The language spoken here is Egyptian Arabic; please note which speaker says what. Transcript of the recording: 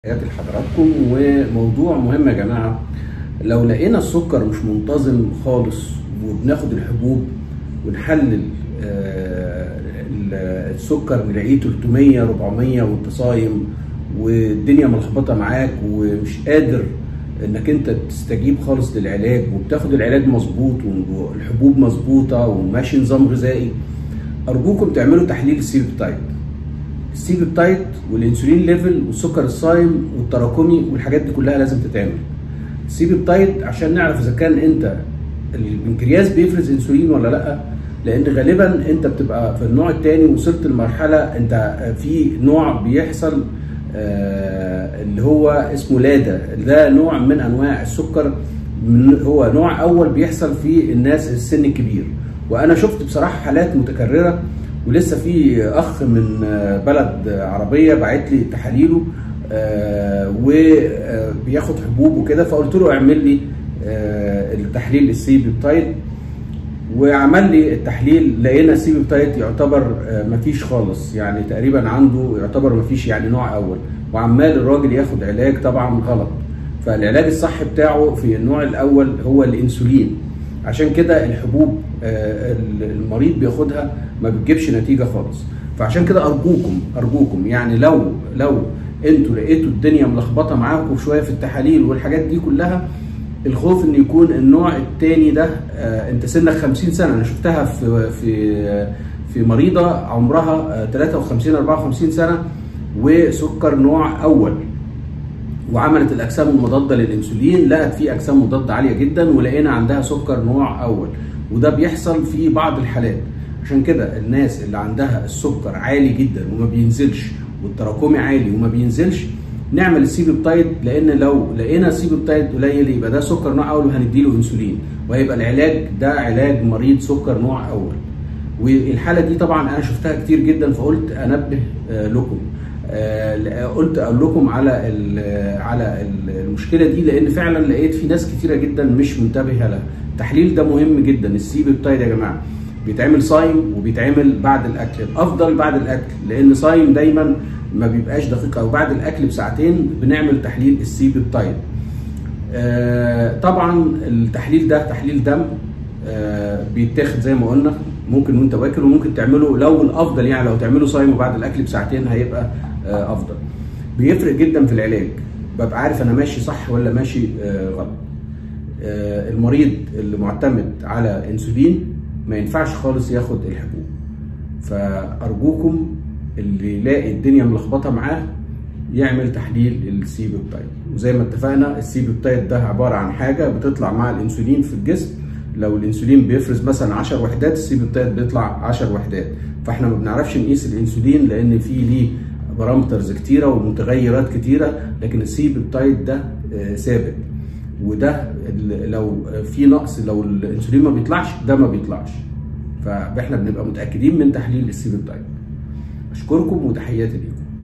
Speaker 1: تحياتي لحضراتكم وموضوع مهم يا جماعه لو لقينا السكر مش منتظم خالص وبناخد الحبوب ونحلل آه، ال- السكر نلاقيه 300 400 وانت صايم والدنيا ملخبطه معاك ومش قادر انك انت تستجيب خالص للعلاج وبتاخد العلاج مظبوط والحبوب مظبوطه وماشي نظام غذائي ارجوكم تعملوا تحليل السي بيبتايد السي بيبتايد والانسولين ليفل والسكر الصايم والتراكمي والحاجات دي كلها لازم تتعمل السي بيبتايد عشان نعرف اذا كان انت البنكرياس بيفرز انسولين ولا لا لان غالبا انت بتبقى في النوع الثاني وصلت لمرحله انت في نوع بيحصل آه، اللي هو اسمه لادا ده نوع من انواع السكر من هو نوع اول بيحصل في الناس السن الكبير وانا شفت بصراحه حالات متكرره ولسه في اخ من آه، بلد عربيه باعت لي تحاليله آه، وبياخد حبوب وكده فقلت له اعمل لي آه، التحليل السي بيبتايد وعمل لي التحليل لقينا السي بيبتايد يعتبر آه، مفيش خالص يعني تقريبا عنده يعتبر مفيش يعني نوع اول وعمال الراجل ياخد علاج طبعا غلط فالعلاج الصح بتاعه في النوع الاول هو الانسولين عشان كده الحبوب آه، المريض بياخدها ما بتجيبش نتيجه خالص فعشان كده ارجوكم ارجوكم يعني لو لو انتوا لقيتوا الدنيا ملخبطه معاكم شويه في التحاليل والحاجات دي كلها الخوف ان يكون النوع الثاني ده آه، انت سنك 50 سنه انا شفتها في في في مريضه عمرها آه، 53 54 سنه وسكر نوع اول وعملت الاجسام المضاده للانسولين لقت في اجسام مضاده عاليه جدا ولقينا عندها سكر نوع اول وده بيحصل في بعض الحالات عشان كده الناس اللي عندها السكر عالي جدا وما بينزلش والتراكمي عالي وما بينزلش نعمل السي بيبتايد لان لو لقينا السي بيبتايد قليل يبقى ده سكر نوع اول وهنديله انسولين وهيبقى العلاج ده علاج مريض سكر نوع اول والحاله دي طبعا انا شفتها كتير جدا فقلت انبه آه، لكم آه، قلت اقول لكم على ال- على ال- المشكله دي لان فعلا لقيت في ناس كتيره جدا مش منتبهه لها التحليل ده مهم جدا السي بيبتايد يا جماعه بيتعمل صايم وبيتعمل بعد الاكل الافضل بعد الاكل لان صايم دايما ما بيبقاش دقيق او بعد الاكل بساعتين بنعمل تحليل السي بيبتايد آه، طبعا التحليل ده تحليل دم آه، بيتاخد زي ما قلنا ممكن وانت واكل وممكن تعمله لو الافضل يعني لو تعمله صايم وبعد الاكل بساعتين هيبقى آه، افضل بيفرق جدا في العلاج ببقى عارف انا ماشي صح ولا ماشي آه، غلط آه، المريض اللي معتمد على انسولين ما ينفعش خالص ياخد الحبوب فارجوكم اللي يلاقي الدنيا ملخبطه معاه يعمل تحليل السي بيبتايد وزي ما اتفقنا السي بيبتايد ده عباره عن حاجه بتطلع مع الانسولين في الجسم لو الانسولين بيفرز مثلا 10 وحدات السي بيبتايد بيطلع 10 وحدات فاحنا ما بنعرفش نقيس الانسولين لان في ليه بارامترز كتيره ومتغيرات كتيره لكن السي بيبتايد ده آه، ثابت وده ال- لو في نقص لو الانسولين ما بيطلعش ده ما بيطلعش فاحنا بنبقى متاكدين من تحليل السي بيبتايد اشكركم وتحياتي ليكم